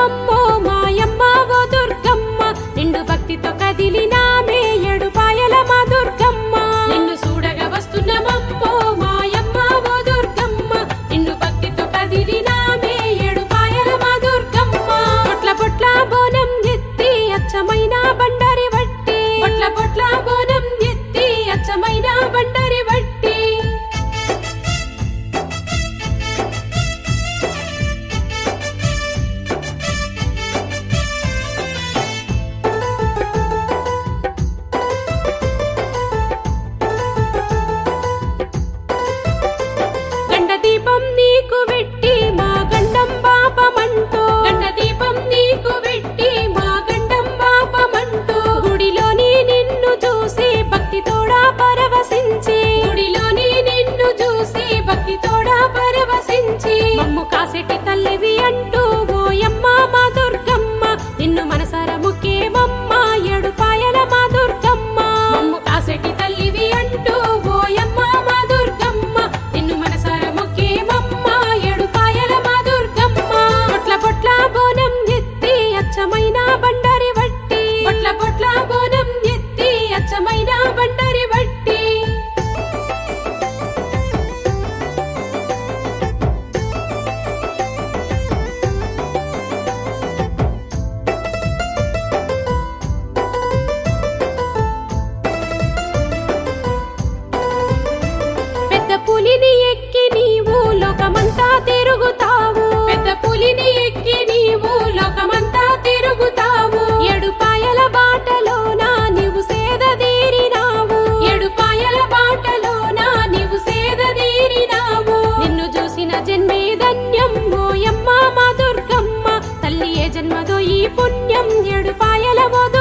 వస్తున్నామమ్మో మాయమ్మ ఓ దుర్గమ్మ నిండు భక్తితో కదిలినామే ఏడుపాయల మా దుర్గమ్మ నిన్ను చూడగా వస్తున్నామమ్మో మాయమ్మ ఓ దుర్గమ్మ నిన్ను భక్తితో కదిలినామే ఏడుపాయల మా దుర్గమ్మ పొట్ల పొట్ల బోనం ఎత్తి అచ్చమైన బండరి వట్టి పొట్ల పొట్ల బోనం ఎత్తి అచ్చమైన బండరి వట్టి గండ దీపం నీకు వెట్టి మా గండం పాపమంటూ గండ దీపం నీకు వెట్టి మా గండం పాపమంటూ గుడిలోని నిన్ను చూసి భక్తి తోడా పరవశించి గుడిలోని నిన్ను చూసి భక్తి తోడా పరవశించి మమ్ము కాసెట్టి తల్లివి అంటూ ఓయమ్మ మా దుర్గమ్మ నిన్ను మనసార ముఖ్యమమ్మ ఏడుపాయల మా దుర్గమ్మ మమ్ము కాసెట్టి తల్లివి అంటూ ఓయమ్మ మా దుర్గమ్మ నిన్ను మనసార ముఖ్యమమ్మ ఏడుపాయల మా దుర్గమ్మ పొట్ల పొట్ల బోనం ఎత్తి అచ్చమైన బండరి వట్టి పొట్ల పొట్ల బోనం ఎత్తి అచ్చమైన బండరి వట్టి పెద్ద పులిని ఎక్కి నీవు లోకమంతా తిరుగుతావు పెద్ద పులిని ఎక్కి నీవు లోకమంతా తిరుగుతావు ఎడుపాయల బాటలోన నీవు సేదదీరినావు ఎడుపాయల బాటలోన నీవు సేదదీరినావు నిన్ను చూసిన జన్మే ధన్యం ఓయమ్మ మా దుర్గమ్మ తల్లి ఏ జన్మదో ఈ పుణ్యం ఎడుపాయల ఓ